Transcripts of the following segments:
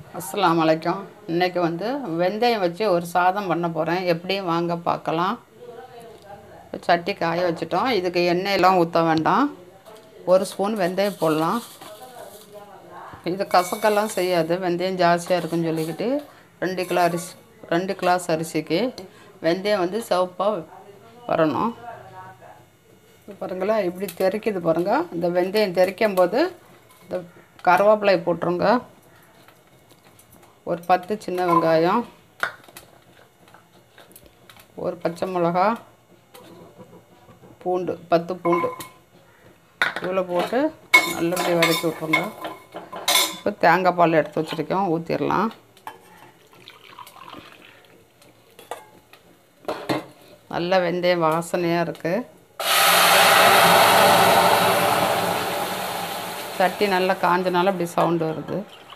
அஸ்ஸலாமு அலைக்கும் இன்றைக்கி வந்து வெந்தயம் வச்சு ஒரு சாதம் பண்ண போகிறேன் எப்படி வாங்க பார்க்கலாம் சட்டி காய வச்சிட்டோம் இதுக்கு எண்ணெயெல்லாம் ஊற்ற வேண்டாம் ஒரு ஸ்பூன் வெந்தயம் போடலாம் இது கசக்கெல்லாம் செய்யாது வெந்தயம் ஜாஸ்தியாக இருக்குன்னு சொல்லிக்கிட்டு ரெண்டு கிலோ அரிசி ரெண்டு கிளாஸ் அரிசிக்கு வெந்தயம் வந்து சிவப்பாக வரணும் இது பாருங்களேன் இப்படி தெறிக்குது பாருங்கள் இந்த வெந்தயம் தெறிக்கும் போது இந்த கருவேப்பிலை போட்டுருங்க ஒரு பத்து சின்ன வெங்காயம் ஒரு பச்சை மிளகா பூண்டு பத்து பூண்டு இவ்வளோ போட்டு நல்லபடியாக வதக்கி விட்ருங்க இப்போ தேங்காய் பால் எடுத்து வச்சுருக்கோம் ஊற்றிடலாம் நல்ல வெந்தயம் வாசனையாக இருக்குது சட்டி நல்லா காஞ்சனால இப்படி சவுண்டு வருது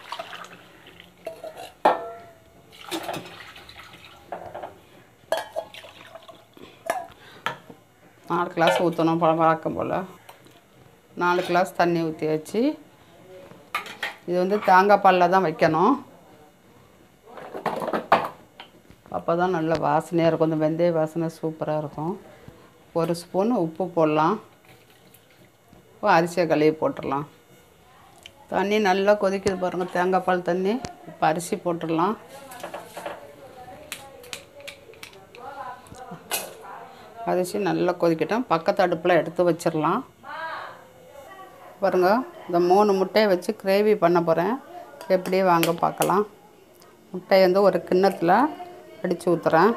நாலு கிளாஸ் ஊற்றணும் பழம் வழக்கம் போல் நாலு கிளாஸ் தண்ணி ஊற்றி வச்சு இது வந்து தேங்காய் பாலில் தான் வைக்கணும் அப்போ தான் நல்ல வாசனையாக இருக்கும் இந்த வெந்தய வாசனை சூப்பராக இருக்கும் ஒரு ஸ்பூன் உப்பு போடலாம் இப்போ அரிசியை கழுவி போட்டுடலாம் தண்ணி நல்லா கொதிக்குது பாருங்கள் தேங்காய் பால் தண்ணி இப்போ அரிசி போட்டுடலாம் அரிசி நல்லா கொதிக்கட்டும் பக்கத்து அடுப்பில் எடுத்து வச்சிடலாம் பாருங்க இந்த மூணு முட்டையை வச்சு கிரேவி பண்ண போகிறேன் எப்படி வாங்க பார்க்கலாம் முட்டையை வந்து ஒரு கிண்ணத்தில் அடித்து ஊற்றுறேன்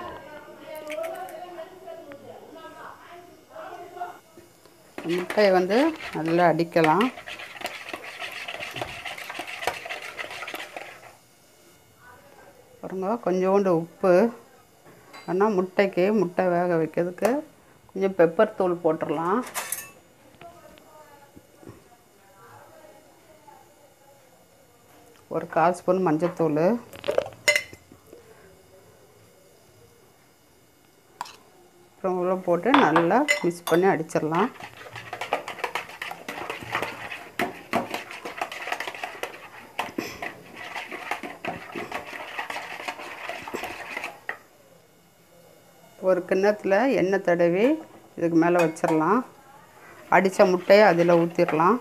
முட்டையை வந்து நல்லா அடிக்கலாம் பாருங்க கொஞ்சோண்டு உப்பு ஆனால் முட்டைக்கு முட்டை வேக வைக்கிறதுக்கு கொஞ்சம் பெப்பர் தூள் போட்டுடலாம் ஒரு கால் ஸ்பூன் மஞ்சத்தூள் அப்புறம் உள்ள போட்டு நல்லா மிக்ஸ் பண்ணி அடிச்சிடலாம் ஒரு கிண்ணத்தில் எண்ணெய் தடவி இதுக்கு மேலே வச்சிடலாம் அடித்த முட்டையை அதில் ஊற்றிடலாம்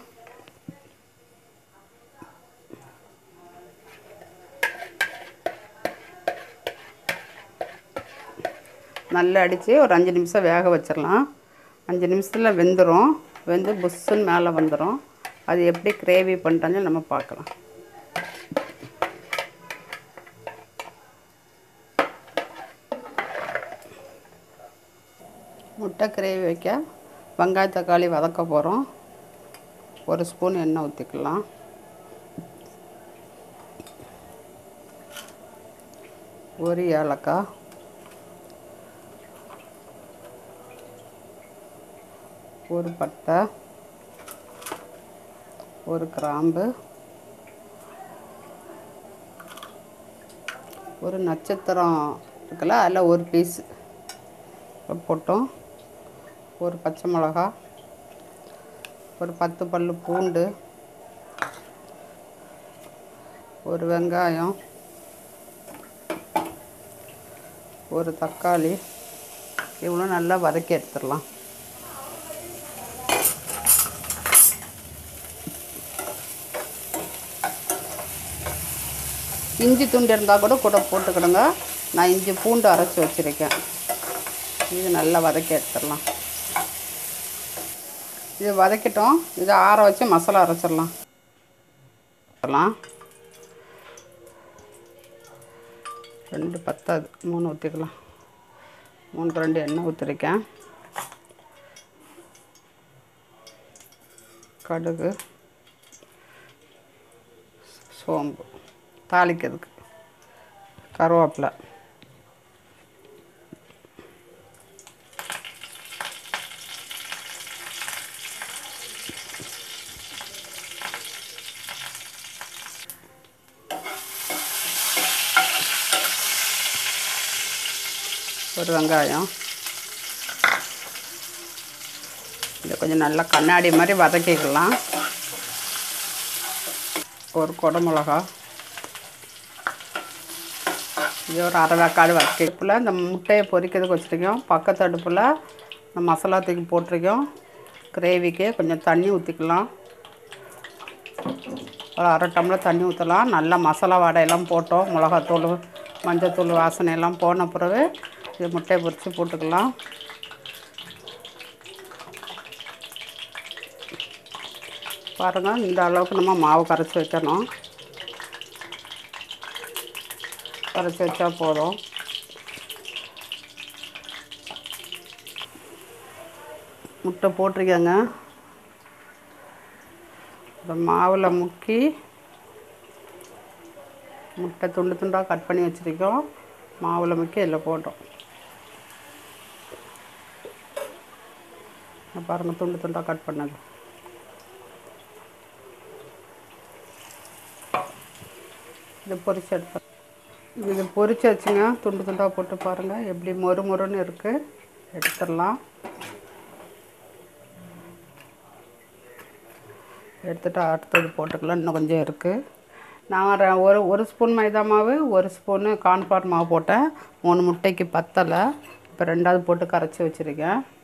நல்லா அடித்து ஒரு அஞ்சு நிமிஷம் வேக வச்சிடலாம் அஞ்சு நிமிஷத்தில் வெந்துடும் வெந்து புஷ்ஷுன்னு மேலே வந்துடும் அது எப்படி கிரேவி பண்ணுறேன்னு நம்ம பார்க்கலாம் முட்டை கிரேவி வைக்க வெங்காய தக்காளி வதக்க போகிறோம் ஒரு ஸ்பூன் எண்ணெய் ஊற்றிக்கலாம் ஒரு ஏலக்காய் ஒரு பட்டை ஒரு கிராம்பு ஒரு நட்சத்திரம் இருக்குல்ல அதில் ஒரு பீஸ் போட்டோம் ஒரு பச்சை மிளகா ஒரு பத்து பல் பூண்டு ஒரு வெங்காயம் ஒரு தக்காளி இவ்வளோ நல்லா வதக்கி எடுத்துடலாம் இஞ்சி துண்டு இருந்தால் கூட கூட போட்டுக்கிடுங்க நான் இஞ்சி பூண்டு அரைச்சி வச்சுருக்கேன் இது நல்லா வதக்கி எடுத்துடலாம் இது வதக்கிட்டோம் இதை ஆற வச்சு மசாலா அரைச்சிடலாம் ரெண்டு பத்தாது மூணு ஊற்றிக்கலாம் மூணு ரெண்டு எண்ணெய் ஊற்றிருக்கேன் கடுகு சோம்பு தாளிக்கிறதுக்கு கருவேப்பிலை ஒரு வெங்காயம் இதை கொஞ்சம் நல்லா கண்ணாடி மாதிரி வதக்கிக்கலாம் ஒரு குடமிளகா இது ஒரு அரை வேக்காடு வச்சுக்கில் இந்த முட்டையை பொரிக்கிறதுக்கு வச்சுருக்கோம் பக்கத்து அடுப்பில் இந்த மசாலா தூக்கி போட்டிருக்கோம் கிரேவிக்கு கொஞ்சம் தண்ணி ஊற்றிக்கலாம் ஒரு அரை டம்ளர் தண்ணி ஊற்றலாம் நல்லா மசாலா வடையெல்லாம் போட்டோம் மிளகாத்தூள் மஞ்சத்தூள் வாசனை எல்லாம் போன பிறகு இது முட்டையை பொரித்து போட்டுக்கலாம் பாருங்கள் இந்த அளவுக்கு நம்ம மாவு கரைச்சி வைக்கணும் கரைச்சி வச்சா போதும் முட்டை போட்டிருக்கேங்க இந்த மாவில் முக்கி முட்டை துண்டு துண்டாக கட் பண்ணி வச்சுருக்கோம் மாவில் முக்கி இதில் போட்டோம் இங்க பாருங்க துண்டு துண்டாக கட் பண்ணது இது பொரிச்சு எடுப்பேன் இது பொரிச்சு வச்சுங்க துண்டு துண்டாக போட்டு பாருங்கள் எப்படி மொறு மொறுன்னு இருக்குது எடுத்துடலாம் எடுத்துட்டு அடுத்தது போட்டுக்கலாம் இன்னும் கொஞ்சம் இருக்குது நான் ர- ஒரு ஒரு ஸ்பூன் மைதா மாவு ஒரு ஸ்பூனு கார்ன்ஃப்ளவர் மாவு போட்டேன் மூணு முட்டைக்கு பத்தலை இப்போ ரெண்டாவது போட்டு கரைச்சி வச்சுருக்கேன்